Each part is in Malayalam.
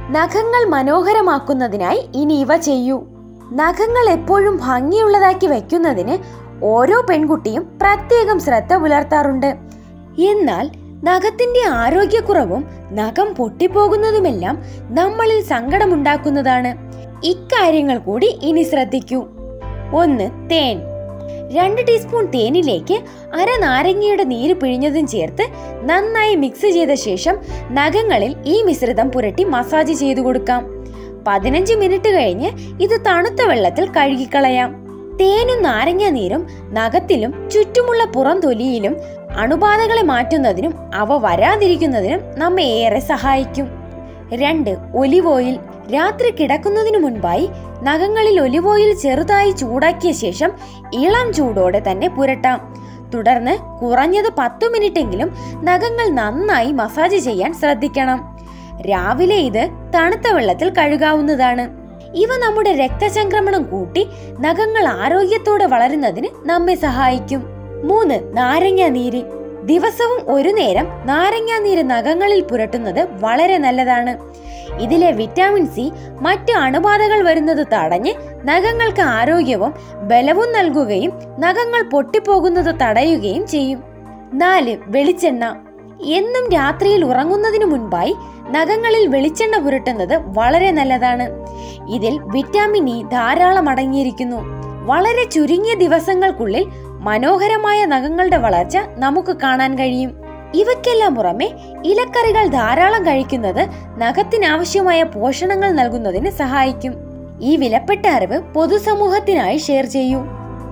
നഖങ്ങൾ മനോഹരമാക്കുന്നതിനായി ഇനി ഇവ ചെയ്യൂ നഖങ്ങൾ എപ്പോഴും ഭംഗിയുള്ളതാക്കി വെക്കുന്നതിന് ഓരോ പെൺകുട്ടിയും പ്രത്യേകം ശ്രദ്ധ പുലർത്താറുണ്ട് എന്നാൽ നഖത്തിന്റെ ആരോഗ്യക്കുറവും നഖം പൊട്ടിപ്പോകുന്നതുമെല്ലാം നമ്മളിൽ സങ്കടമുണ്ടാക്കുന്നതാണ് ഇക്കാര്യങ്ങൾ കൂടി ഇനി ശ്രദ്ധിക്കൂ ഒന്ന് തേൻ രണ്ട് ടീസ്പൂൺ തേനിലേക്ക് അര നാരങ്ങയുടെ നീര് പിഴിഞ്ഞതും ചേർത്ത് നന്നായി മിക്സ് ചെയ്ത ശേഷം നഖങ്ങളിൽ ഈ മിശ്രിതം പുരട്ടി മസാജ് ചെയ്തു കൊടുക്കാം പതിനഞ്ച് മിനിറ്റ് കഴിഞ്ഞ് ഇത് തണുത്ത വെള്ളത്തിൽ കഴുകിക്കളയാം തേനും നാരങ്ങ നീരും നഖത്തിലും ചുറ്റുമുള്ള പുറം തൊലിയിലും അണുബാധകളെ മാറ്റുന്നതിനും അവ വരാതിരിക്കുന്നതിനും നമ്മെ ഏറെ സഹായിക്കും രണ്ട് ഒലിവ് ഓയിൽ രാത്രി കിടക്കുന്നതിനു മുൻപായി നഖങ്ങളിൽ ഒലിവ് ഓയിൽ ചെറുതായി ചൂടാക്കിയ ശേഷം ഇളം ചൂടോടെ തന്നെ പുരട്ടാം തുടർന്ന് കുറഞ്ഞത് പത്തു മിനിറ്റെങ്കിലും നഖങ്ങൾ നന്നായി മസാജ് ചെയ്യാൻ ശ്രദ്ധിക്കണം രാവിലെ ഇത് തണുത്ത വെള്ളത്തിൽ കഴുകാവുന്നതാണ് ഇവ നമ്മുടെ രക്തചംക്രമണം കൂട്ടി നഖങ്ങൾ ആരോഗ്യത്തോടെ വളരുന്നതിന് നമ്മെ സഹായിക്കും മൂന്ന് നാരങ്ങ നീര് ദിവസവും ഒരു നേരം നാരങ്ങ നീര് നഖങ്ങളിൽ പുരട്ടുന്നത് വളരെ നല്ലതാണ് ഇതിലെ വിറ്റാമിൻ സി മറ്റ് അണുബാധകൾ വരുന്നത് തടഞ്ഞ് നഖങ്ങൾക്ക് ആരോഗ്യവും ബലവും നൽകുകയും നഖങ്ങൾ പൊട്ടിപ്പോകുന്നത് തടയുകയും ചെയ്യും നാല് വെളിച്ചെണ്ണ എന്നും രാത്രിയിൽ ഉറങ്ങുന്നതിനു മുൻപായി നഖങ്ങളിൽ വെളിച്ചെണ്ണ പുരട്ടുന്നത് വളരെ നല്ലതാണ് ഇതിൽ വിറ്റാമിൻ ഇ ധാരാളം അടങ്ങിയിരിക്കുന്നു വളരെ ചുരുങ്ങിയ ദിവസങ്ങൾക്കുള്ളിൽ മനോഹരമായ നഖങ്ങളുടെ വളർച്ച നമുക്ക് കാണാൻ കഴിയും ഇവയ്ക്കെല്ലാം പുറമെ ഇലക്കറികൾ ധാരാളം കഴിക്കുന്നത് നഖത്തിനാവശ്യമായ പോഷണങ്ങൾ നൽകുന്നതിന് സഹായിക്കും ഈ വിലപ്പെട്ട അറിവ് പൊതുസമൂഹത്തിനായി ഷെയർ ചെയ്യൂ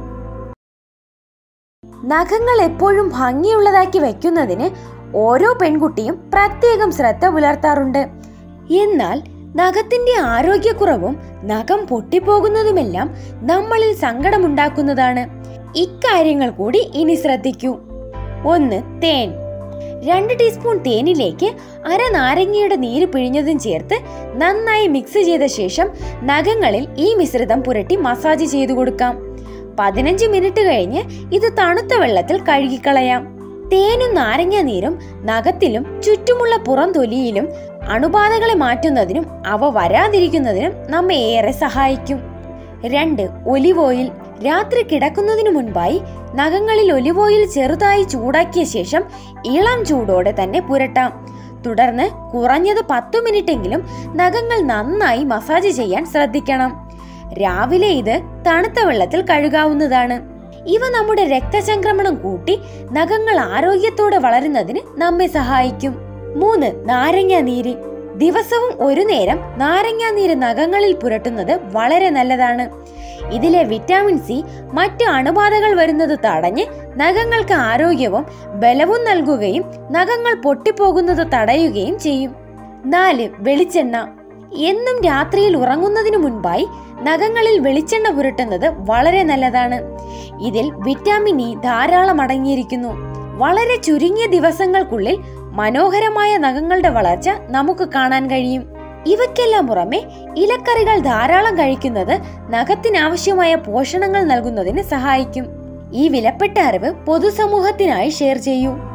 നഖങ്ങൾ എപ്പോഴും ഭംഗിയുള്ളതാക്കി വെക്കുന്നതിന് ഓരോ പെൺകുട്ടിയും പ്രത്യേകം ശ്രദ്ധ പുലർത്താറുണ്ട് എന്നാൽ നഖത്തിന്റെ ആരോഗ്യക്കുറവും നഖം പൊട്ടിപ്പോകുന്നതുമെല്ലാം നമ്മളിൽ സങ്കടമുണ്ടാക്കുന്നതാണ് ഇക്കാര്യങ്ങൾ കൂടി ഇനി ശ്രദ്ധിക്കൂ ഒന്ന് തേൻ രണ്ട് ടീസ്പൂൺ തേനിലേക്ക് അര നാരങ്ങയുടെ നീര് പിഴിഞ്ഞതും ചേർത്ത് നന്നായി മിക്സ് ചെയ്ത ശേഷം നഖങ്ങളിൽ ഈ മിശ്രിതം പുരട്ടി മസാജ് ചെയ്തു കൊടുക്കാം പതിനഞ്ച് മിനിറ്റ് കഴിഞ്ഞ് ഇത് തണുത്ത വെള്ളത്തിൽ കഴുകിക്കളയാം തേനും നാരങ്ങ നീരും നഖത്തിലും ചുറ്റുമുള്ള പുറം തൊലിയിലും അണുബാധകളെ മാറ്റുന്നതിനും അവ വരാതിരിക്കുന്നതിനും നമ്മെ ഏറെ സഹായിക്കും രണ്ട് ഒലിവ് ഓയിൽ രാത്രി കിടക്കുന്നതിനു മുൻപായി നഖങ്ങളിൽ ഒലിവ് ഓയിൽ ചെറുതായി ചൂടാക്കിയ ശേഷം ഇളം ചൂടോടെ തന്നെ പുരട്ടാം തുടർന്ന് കുറഞ്ഞത് പത്തു മിനിറ്റെങ്കിലും നഖങ്ങൾ നന്നായി മസാജ് ചെയ്യാൻ ശ്രദ്ധിക്കണം രാവിലെ ഇത് തണുത്ത വെള്ളത്തിൽ കഴുകാവുന്നതാണ് ഇവ നമ്മുടെ രക്തചംക്രമണം കൂട്ടി നഖങ്ങൾ ആരോഗ്യത്തോടെ വളരുന്നതിന് നമ്മെ സഹായിക്കും മൂന്ന് നാരങ്ങ നീര് ദിവസവും ഒരു നേരം നാരങ്ങ നീര് നഖങ്ങളിൽ പുരട്ടുന്നത് വളരെ നല്ലതാണ് ഇതിലെ വിറ്റാമിൻ സി മറ്റ് അണുബാധകൾ വരുന്നത് തടഞ്ഞ് നഖങ്ങൾക്ക് ആരോഗ്യവും ബലവും നൽകുകയും നഖങ്ങൾ പൊട്ടിപ്പോകുന്നത് തടയുകയും ചെയ്യും നാല് വെളിച്ചെണ്ണ എന്നും രാത്രിയിൽ ഉറങ്ങുന്നതിനു മുൻപായി നഖങ്ങളിൽ വെളിച്ചെണ്ണ പുരട്ടുന്നത് വളരെ നല്ലതാണ് ഇതിൽ വിറ്റാമിൻ ഇ ധാരാളം അടങ്ങിയിരിക്കുന്നു വളരെ ചുരുങ്ങിയ ദിവസങ്ങൾക്കുള്ളിൽ മനോഹരമായ നഖങ്ങളുടെ വളർച്ച നമുക്ക് കാണാൻ കഴിയും ഇവയ്ക്കെല്ലാം പുറമെ ഇലക്കറികൾ ധാരാളം കഴിക്കുന്നത് നഖത്തിനാവശ്യമായ പോഷണങ്ങൾ നൽകുന്നതിന് സഹായിക്കും ഈ വിലപ്പെട്ട അറിവ് പൊതുസമൂഹത്തിനായി ഷെയർ ചെയ്യൂ